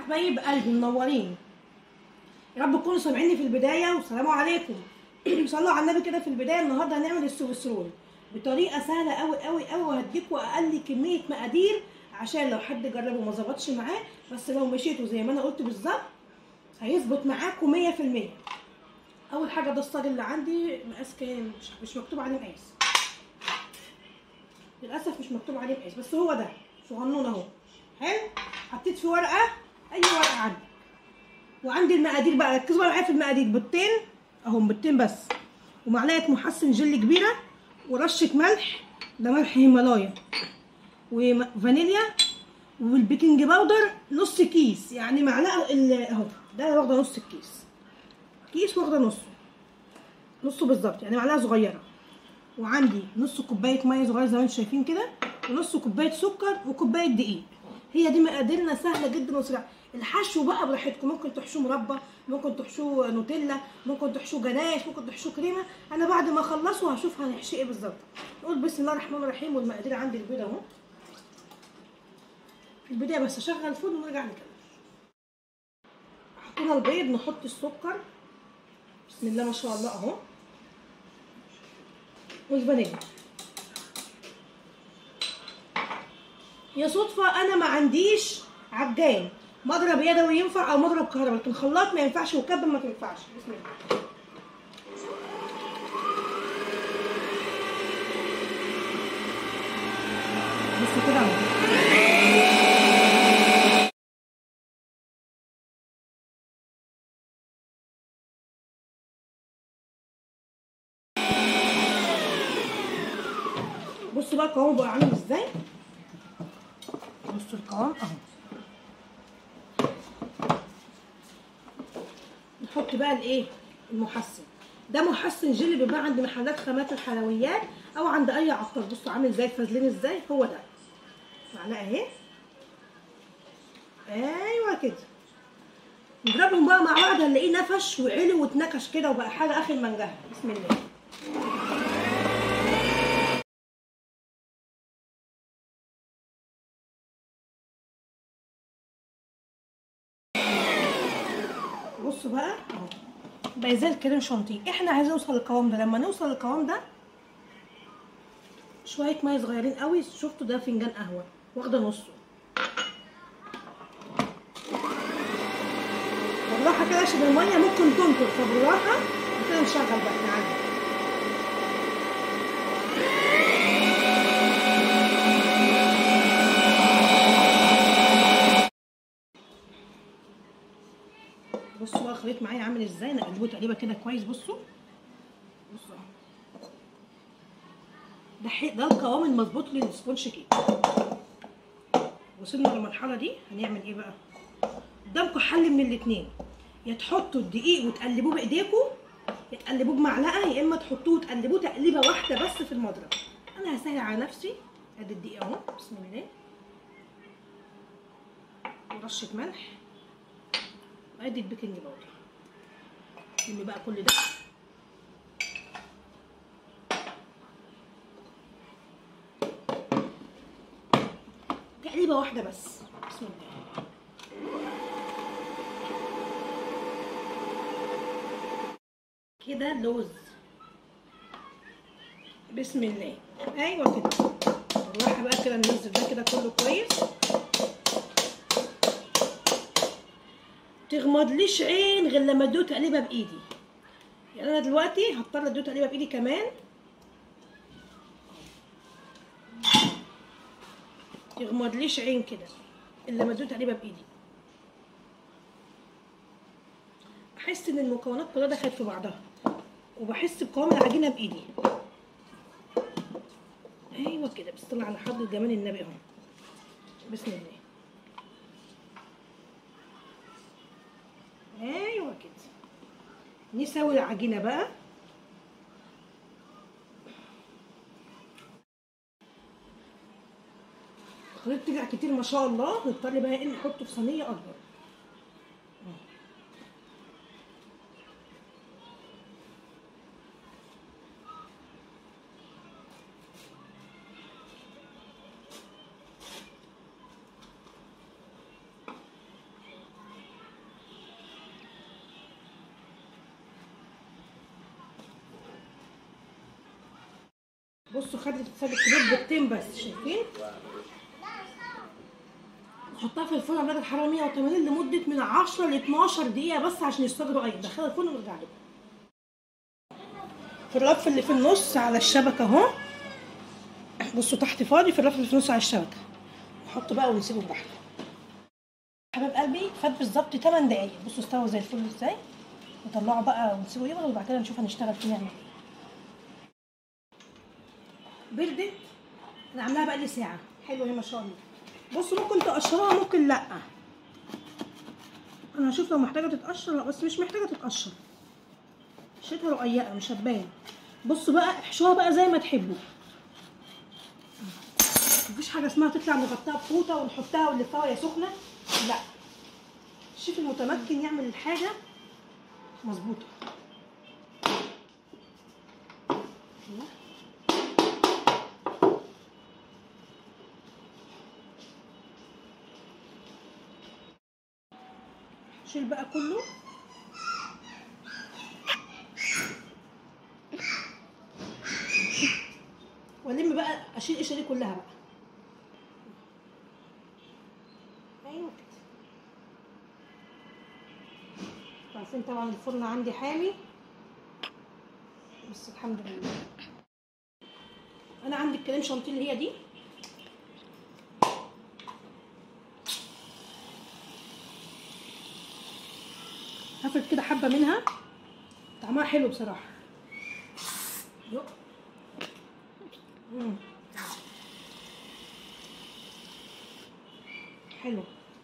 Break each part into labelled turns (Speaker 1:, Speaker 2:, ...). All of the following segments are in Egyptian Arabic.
Speaker 1: حبايب قلبي منورين يا رب تكونوا سامعيني في البدايه والسلام عليكم صلوا على النبي كده في البدايه النهارده هنعمل السويسرول بطريقه سهله قوي قوي قوي وهديكوا اقل كميه مقادير عشان لو حد جربه وما ظبطش معاه بس لو مشيتوا زي ما انا قلت بالظبط هيظبط معاكم 100% اول حاجه ده الصاج اللي عندي مقاس كام مش, مش مكتوب عليه مقاس للاسف مش مكتوب عليه مقاس بس هو ده صغنون اهو حلو حطيت فيه ورقه اي ورقه عندي وعندي المقادير بقى ركزوا بقى معايا في المقادير بيضتين اهو بيضتين بس ومعلقه محسن جل كبيره ورشه ملح ده ملح هيمالايا وفانيليا والبيكنج باودر نص كيس يعني معلقه ال- اهو ده واخده نص الكيس كيس واخده نصه نصه بالظبط يعني معلقه صغيره وعندي نص كوبايه ميه صغيره زي ما انتم شايفين كده ونص كوبايه سكر وكوبايه دقيق هي دي مقاديرنا سهله جدا وسريعه الحشو بقى براحتكم ممكن تحشوه مربى ممكن تحشوه نوتيلا ممكن تحشوه جناش ممكن تحشوه كريمه انا بعد ما اخلصه هشوف هنحشي ايه بالظبط نقول بسم الله الرحمن الرحيم والمقادير عندي البيضه اهو في البدايه بس اشغل الفرن ونرجع نكمل حطينا البيض نحط السكر بسم الله ما شاء الله اهو والفانيليا يا صدفة أنا ما عنديش عجان مضرب يدوي ينفع أو مضرب كهرباء لكن خلاط ما ينفعش وكب ما تنفعش بسم الله بس كده اهو بصوا بقى القوام بقى عامل ازاي بصوا القوام اهو نحط بقى الايه المحسن ده محسن جيلي بيبقى عند محلات خامات الحلويات او عند اي عطار بصوا عامل ازاي فازلين ازاي هو ده معلقه اهي ايوه كده نضربهم بقى مع بعض هنلاقيه نفش وعلي واتنكش كده وبقى حاجه اخر منجهه بسم الله بصوا بقى اهو بقى زي الكريم شانتيه احنا عايزين نوصل للقوام ده لما نوصل للقوام ده شويه ميه صغيرين قوي شفتوا ده فنجان قهوه واخده نصه بالراحه كده عشان الميه ممكن تنطر فبالراحه كده نشغل بقى نعدي بصوا بقى الخليط معايا عامل ازاي نقلبه تقليبه كده كويس بصوا بصوا اهو. ده حي... ده القوام المظبوط للسبونج كيك وصلنا للمرحله دي هنعمل ايه بقى قدامكم حل من الاتنين يا تحطوا الدقيق وتقلبوه بايديكم يا تقلبوه بمعلقه يا اما تحطوه وتقلبوه تقليبه واحده بس في المضرب انا هسهل على نفسي ادي الدقيق اهو بسم الله ورشه ملح وادي البيكنج باودر اللي بقى كل ده تقليبه واحده بس بسم الله كده لوز بسم الله ايوه كده بالراحه بقى كده ننزل ده كده كله كويس تغمضليش عين غير لما ادوه تقليبه بايدي يعني انا دلوقتي هضطر ادوه تقليبه بايدي كمان تغمضليش عين كده الا لما ادوه تقليبه بايدي احس ان المكونات كلها دخلت في بعضها وبحس بقوام العجينه بايدي ايوه كده بس على حضره جمال النبي اهو بسم الله ايوه كده نسوي العجينه بقى الخليط طلع كتير ما شاء الله نضطر بقى ايه نحطه في صينيه اكبر بصوا خدت خدت كباب بيضتين بس شايفين نحطها في الفرن على درجه حراره 180 لمده من 10 ل 12 دقيقه بس عشان يستجروا اي دخلها الفرن ونرجع لكم في الرف اللي في النص على الشبكه اهو بصوا تحت فاضي في الرف اللي في النص على الشبكه نحط بقى ونسيبه براحته حبايب قلبي فات بالظبط 8 دقايق بصوا استوى زي الفل ازاي نطلعه بقى ونسيبه يبرد وبعد كده نشوف هنشتغل فيه نعمل ايه بردت انا عاملاها بقى لي ساعه حلوه اهي ما شاء الله بصوا ممكن تقشروها ممكن لا انا هشوف لو محتاجه تتقشر لا بس مش محتاجه تتقشر شيتها رقيقه مش هتبان بصوا بقى احشوها بقى زي ما تحبوا مفيش حاجه اسمها تطلع نغطيها بفوطه ونحطها ونلفها وهي سخنه لا الشيف المتمكن يعمل الحاجه مظبوطه أيوة. شيل بقى كله والم بقى اشيل القشره دي كلها بقى ايوه كده عارفين طبعا الفرن عندي حامي بس الحمد لله انا عندي الكريم شانتيه اللي هي دي هاخد كده حبه منها طعمها حلو بصراحه يو. مم. حلو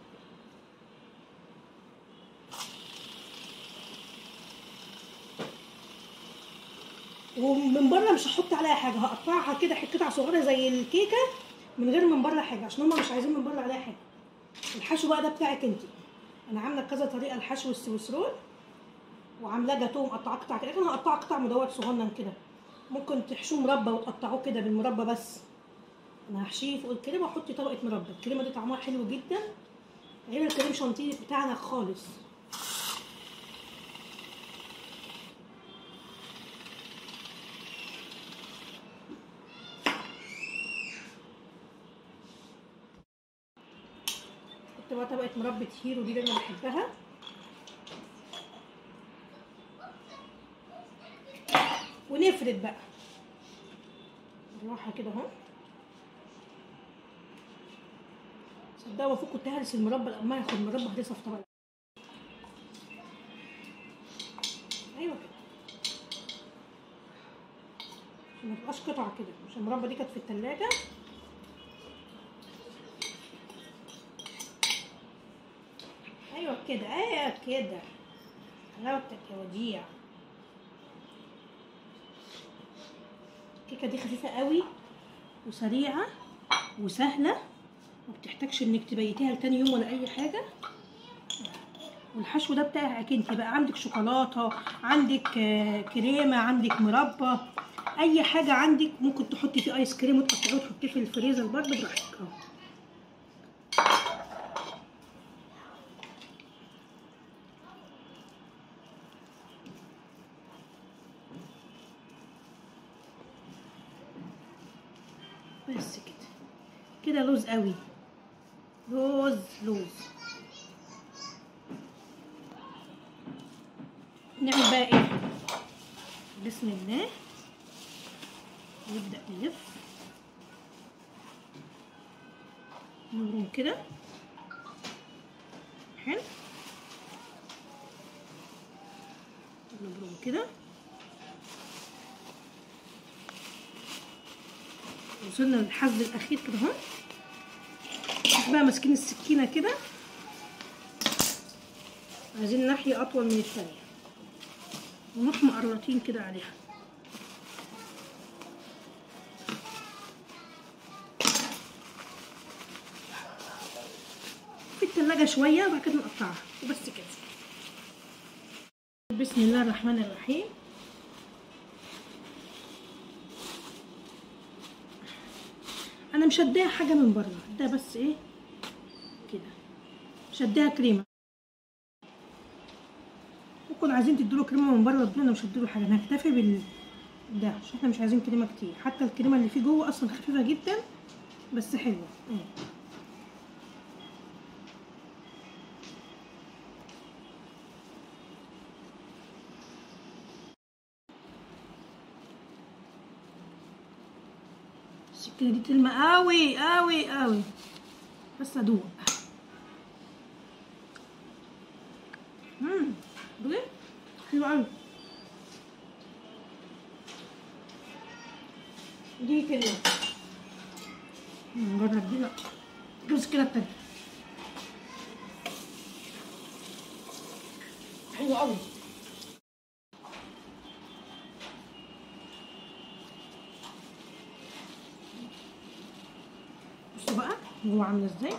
Speaker 1: ومن بره مش هحط عليها حاجه هقطعها كده قطع صغيره زي الكيكه من غير من بره حاجه عشان هما مش عايزين من بره عليها حاجه الحشو بقى ده بتاعك انت انا عامله كذا طريقه الحشو السويسرول وعاملاه جاتوه مقطعاه قطع كده لكن انا هقطعه قطع مدور صغنن كده ممكن تحشوه مربى وتقطعوه كده بالمربى بس انا هحشيه فوق الكريمه واحط طبقه مربى الكريمه دي طعمها حلو جدا غير الكريم شانتيه بتاعنا خالص حط بقى طبقه مربى هيرو دي اللي انا بحبها ونفرد بقى بالراحه كده اهو صدقوا المفروض كنت هرس المربى لما ياخد المربى هرسها في طبق ايوه كده عشان ما تبقاش قطع كده عشان المربى دي كانت في التلاجة ايوه كده ايوه كده حلاوتك يا وديع الكيكه دي خفيفه قوي وسريعه وسهله ما بتحتاجش انك تبيتيها لتاني يوم ولا اي حاجه والحشو ده بتاعك انت بقى عندك شوكولاته عندك آه، كريمه عندك مربى اي حاجه عندك ممكن تحطي فيه ايس كريم وتقطعيه وتحطيه في الفريزر برضه براحتك اهو بس كده كده لوز قوي لوز لوز نعمل بقى ايه بسم الله نبدأ نلف نبرم كده حلو نبرم كده وصلنا للحز الاخير كده اهو شوف بقى ماسكين السكينه كده عايزين ناحيه اطول من الثانيه ونروح مقرطين كده عليها في التلاجة شوية وبعد كده نقطعها وبس كده بسم الله الرحمن الرحيم انا مشداها حاجه من بره ده بس ايه كده مشداها كريمه ممكن عايزين تديله كريمه من بره ربنا مش هديله حاجه انا هكتفي بال ده عشان احنا مش عايزين كريمه كتير حتى الكريمه اللي فيه جوه اصلا خفيفه جدا بس حلوه مم. السكينه دي تلمع قوي قوي قوي بس ادوق امم بجد حلو قوي دي كده نجرب دي بقى بص كده التانية حلو قوي بصوا بقى جوه عامله ازاي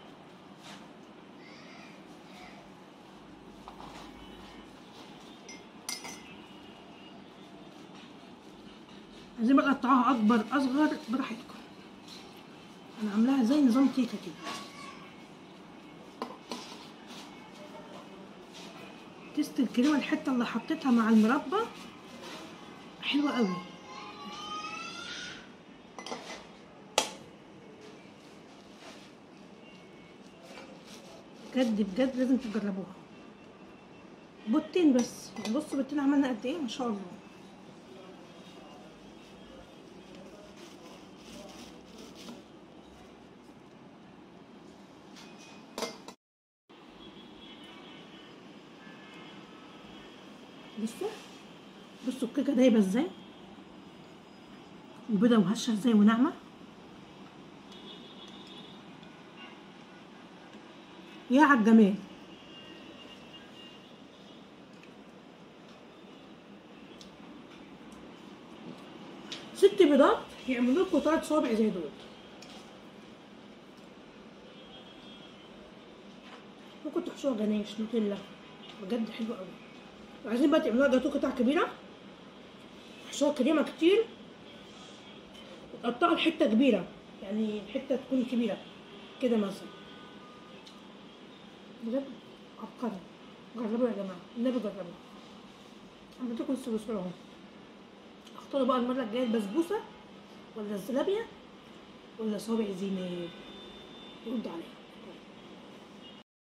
Speaker 1: عايزين بقى تقطعوها اكبر اصغر براحتكم انا عاملاها زي نظام كيكه كده تست الكريمه الحته اللي حطيتها مع المربى حلوه قوي بجد بجد لازم تجربوها بوتين بس يعني بصوا بوتين عملنا قد ايه ما شاء الله بصوا بصوا الكيكه دايبه ازاي وبيضه وهشه ازاي وناعمه يا على الجمال ست بيضات يعملوا لكم تلات صوابع زي دول ممكن تحشوها جناش نوتيلا بجد حلو قوي وعايزين بقى تعملوها جاتو قطع كبيره تحشوها كريمه كتير وتقطعوا الحته كبيره يعني الحته تكون كبيره كده مثلا بجد عبقري جربوا يا جماعه النبي جربوا عملتلكم السبوسه اهو اختاروا بقى المره الجايه البسبوسه ولا الزلابيه ولا صابع زينه ردوا عليها